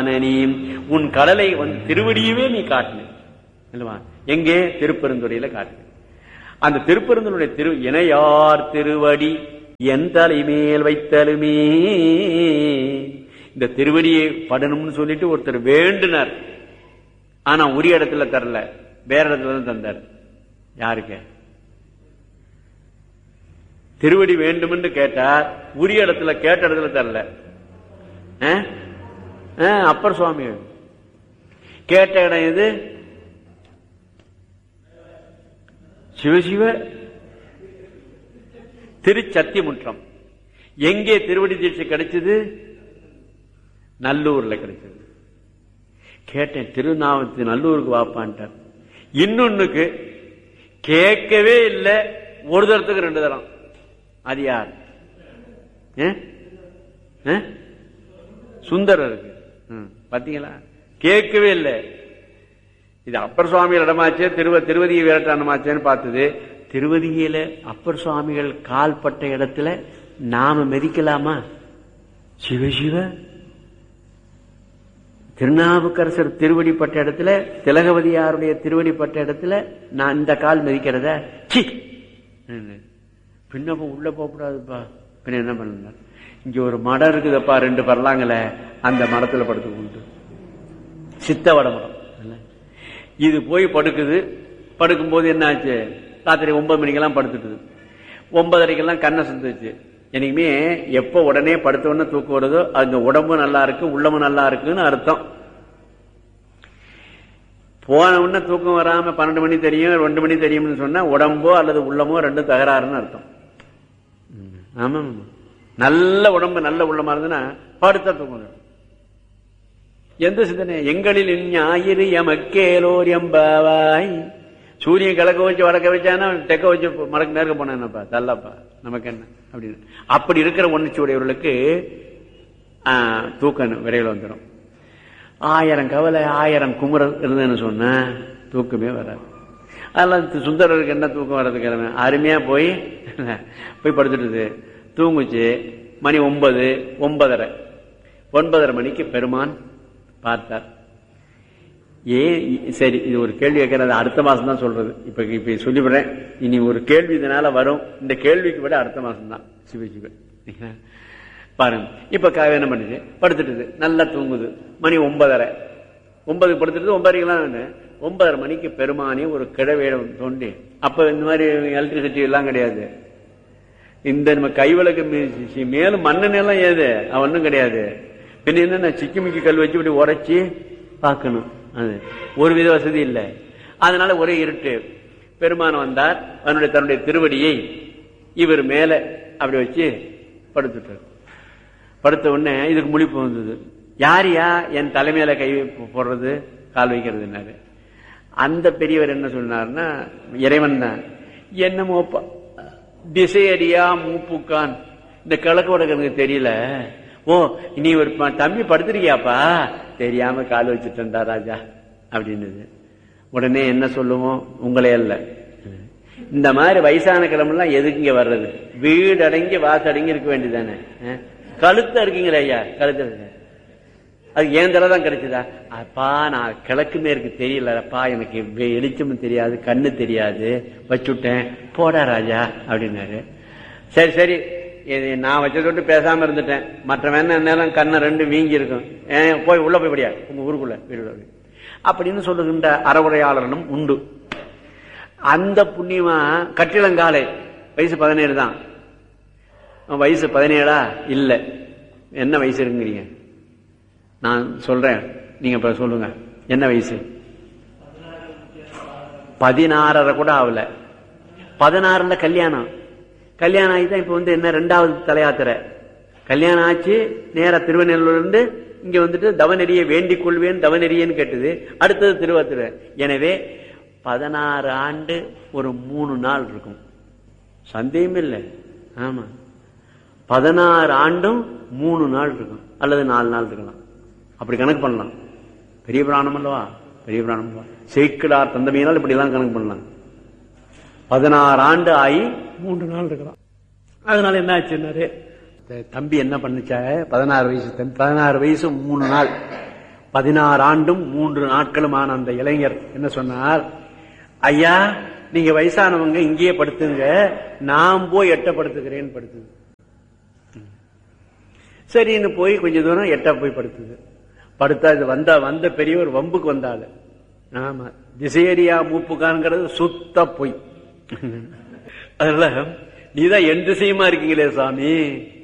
நீ உன் கடலை வந்து திருவடியவே நீ காட்டின இல்லவா எங்கே திருப்பெருந்துறையில காட்டின அந்த திருப்பெருந்துடைய திரு இணையார் திருவடி என் தலைமேல் வைத்தலுமே இந்த திருவடியை படணும்னு சொல்லிட்டு ஒருத்தர் வேண்டுனர் ஆனா உரிய இடத்துல தரல வேற இடத்துல தான் தந்தார் யாருக்கு திருவடி வேண்டும் என்று கேட்டார் உரிய இடத்துல கேட்ட இடத்துல தரல ஆ? ஆ, அப்பர் சுவாமி கேட்ட இடம் எது சிவசிவ திருச்சத்தியமுற்றம் எங்கே திருவடி தீட்சை கிடைச்சது நல்லூர்ல கிடைச்சது கேட்டேன் திருநாவத்து நல்லூருக்கு வாப்பான்ட்டார் இன்னொன்னுக்கு கேட்கவே இல்லை ஒரு தரத்துக்கு ரெண்டு தரம் அது யார் ஏ? ஏ? சுந்தரருக்கு ம், பாத்தீங்களா கேட்கவே இல்லை இது அப்பர் சுவாமிகள் இடமாச்சே திருவ திருவதியை விரட்டானமாச்சேன்னு பார்த்தது திருவதியில அப்பர் சுவாமிகள் கால்பட்ட இடத்துல நாம மெதிக்கலாமா சிவ சிவ திருநாவுக்கரசர் திருவடிப்பட்ட இடத்துல திலகவதியாருடைய திருவடிப்பட்ட இடத்துல நான் இந்த கால் மிதிக்கிறத சி பின்னப்ப உள்ள போகக்கூடாதுப்பா பின்ன என்ன பண்ண இங்க ஒரு மடம் இருக்குதப்பா ரெண்டு பரலாங்கல அந்த மரத்துல படுத்து கொண்டு சித்த வட மரம் இல்ல? இது போய் படுக்குது படுக்கும்போது என்ன ஆச்சு ராத்திரி ஒன்பது மணிக்கெல்லாம் படுத்துட்டுது ஒன்பதரைக்கெல்லாம் கண்ணை சுந்துச்சு எனக்குமே எப்ப உடனே படுத்த உடனே தூக்கம் வருதோ அந்த உடம்பு நல்லா இருக்கு உள்ளமும் நல்லா இருக்குன்னு அர்த்தம் போன உடனே தூக்கம் வராம பன்னெண்டு மணி தெரியும் ரெண்டு மணி தெரியும்னு சொன்னா உடம்போ அல்லது உள்ளமோ ரெண்டும் தகராறுன்னு அர்த்தம் ம், ஆமா ஆமா. நல்ல உடம்பு நல்ல உள்ளமா இருந்ததுன்னா படுத்தா தூக்கம் வரும். எந்த சிந்தனை எங்களில் ஞாயிறு எமக்கேலோர் எம்பாவாய் சூரியன் கிழக்க வச்சு வடக்க வச்சானா தெக்க வச்சு மடக்கு மேற்க போனாப்பா தள்ளப்பா நமக்கு என்ன அப்படின்னு அப்படி இருக்கிற உணர்ச்சியுடையவர்களுக்கு ஆ, தூக்கம் விரைவில் வந்துடும் ஆயிரம் கவலை ஆயிரம் குமுறல் இருந்ததுன்னு சொன்னா தூக்கமே வராது அதெல்லாம் தி- சுந்தரருக்கு என்ன தூக்கம் வர்றதுக்கு கிழமை அருமையா போய் போய் படுத்துட்டுது தூங்குச்சு மணி ஒன்பது ஒன்பதரை ஒன்பதரை மணிக்கு பெருமான் பார்த்தார் ஏன் இ- சரி இது ஒரு கேள்வி கேட்கறது அடுத்த மாசம் தான் சொல்றது இப்ப இப்ப சொல்லிவிடுறேன் இனி ஒரு கேள்வி இதனால வரும் இந்த கேள்விக்கு விட அடுத்த மாசம் தான் சிவ சிவ பாருங்க இப்ப க- என்ன பண்ணுச்சு படுத்துட்டுது நல்லா தூங்குது மணி ஒன்பதரை ஒன்பது படுத்துட்டு ஒன்பதரைக்கெல்லாம் என்ன? ஒன்பதரை மணிக்கு பெருமானே ஒரு கிழவேடம் தோண்டி அப்ப இந்த மாதிரி எலக்ட்ரிசிட்டி எல்லாம் கிடையாது இந்த நம்ம கைவிளக்கு மீ- சி- மேலும் மண்ணெண்ணெய் எல்லாம் ஏது ஒன்றும் கிடையாது பின்ன என்ன சிக்கிமிக்கி கல் வச்சு இப்படி உரைச்சி பார்க்கணும் அது ஒரு வித வசதி இல்லை அதனால ஒரே இருட்டு பெருமான் வந்தார் அவனுடைய தன்னுடைய திருவடியை இவர் மேல அப்படி வச்சு படுத்துட்டார் படுத்த உடனே இதுக்கு முழிப்பு வந்தது யாரியா என் தலைமையில கை போடுறது கால் வைக்கிறதுனாரு அந்த பெரியவர் என்ன சொன்னார்னா இறைவன் தான் என்னமோப்பா திசையடியா மூப்புக்கான் இந்த கிழக்கு வடக்கு தெரியல ஓ நீ ஒரு ப- தம்பி படுத்திருக்கியாப்பா தெரியாம கால் வச்சுட்டா ராஜா அப்படின்னுது உடனே என்ன சொல்லுவோம் உங்களே அல்ல இந்த மாதிரி வயசான கிழமெல்லாம் எதுக்கு இங்க வர்றது வீடு அடங்கி வாசடங்கி இருக்க வேண்டியதானே அஹ்? கழுத்தா இருக்கீங்களே ஐயா கழுத்து இருக்கு. அது ஏன் தடவை தான் கிடைச்சதா அப்பா நான் கிழக்கு மேற்கு தெரியலப்பா எனக்கு வெ- வெளிச்சமும் தெரியாது கண்ணு தெரியாது வச்சுட்டேன் போடா ராஜா அப்படின்னாரு சரி சரி இது நான் வச்ச தொட்டு பேசாம இருந்துட்டேன் மற்ற வேணா நேரம் கண்ணை ரெண்டு வீங்கி இருக்கும் ஏன் போய் உள்ள போய் படியா உங்க ஊருக்குள்ள வீடு உள்ள. அப்படின்னு சொல்லுகின்ற அறவுரையாளர்களும் உண்டு அந்த புண்ணியமா கட்டிலங்காலை வயசு பதினேழு தான் வயசு பதினேழா இல்ல என்ன வயசு இருக்குங்கிறீங்க நான் சொல்றேன் நீங்க இப்ப சொல்லுங்க என்ன வயசு பதினாறரை கூட ஆகல பதினாறுல கல்யாணம் கல்யாணம் ஆகி தான் இப்ப வந்து என்ன ரெண்டாவது தலையாத்திரை கல்யாணம் ஆச்சு நேரா திருவநெல்லூர்ல இருந்து இங்க வந்துட்டு தவநெறியை வேண்டிக் கொள்வேன் தவநெறியன்னு கேட்டது அடுத்தது திருவாத்திரை எனவே பதினாறு ஆண்டு ஒரு மூணு நாள் இருக்கும் சந்தேகம் இல்லை ஆமா பதினாறு ஆண்டும் மூணு நாள் இருக்கும் அல்லது நாலு நாள் இருக்கலாம் அப்படி கணக்கு பண்ணலாம் பெரிய பிராணம் அல்லவா பெரிய பிராணம் அல்லவா சேக்கிடார் தந்தமையினால் இப்படி எல்லாம் கணக்கு பண்ணலாம் பதினாறு ஆண்டு ஆகி மூன்று நாள் இருக்கலாம் அதனால என்ன ஆச்சுன்னாரு த- தம்பி என்ன பண்ணுச்சா பதினாறு வயசு தம்பி பதினாறு வயசு மூணு நாள் பதினாறு ஆண்டும் மூன்று நாட்களுமான அந்த இளைஞர் என்ன சொன்னார் ஐயா நீங்க வயசானவங்க இங்கேயே படுத்துங்க நான் போய் எட்ட படுத்துக்கிறேன்னு படுத்துது சரின்னு போய் கொஞ்ச தூரம் எட்ட போய் படுத்துது படுத்தா இது வந்தா வந்த பெரியவர் வம்புக்கு வந்தாள் ஆமா திசையரியா மூப்புக்கான்ங்கிறது சுத்த பொய் அதனால நீதான் என் திசையுமா இருக்கீங்களே சாமி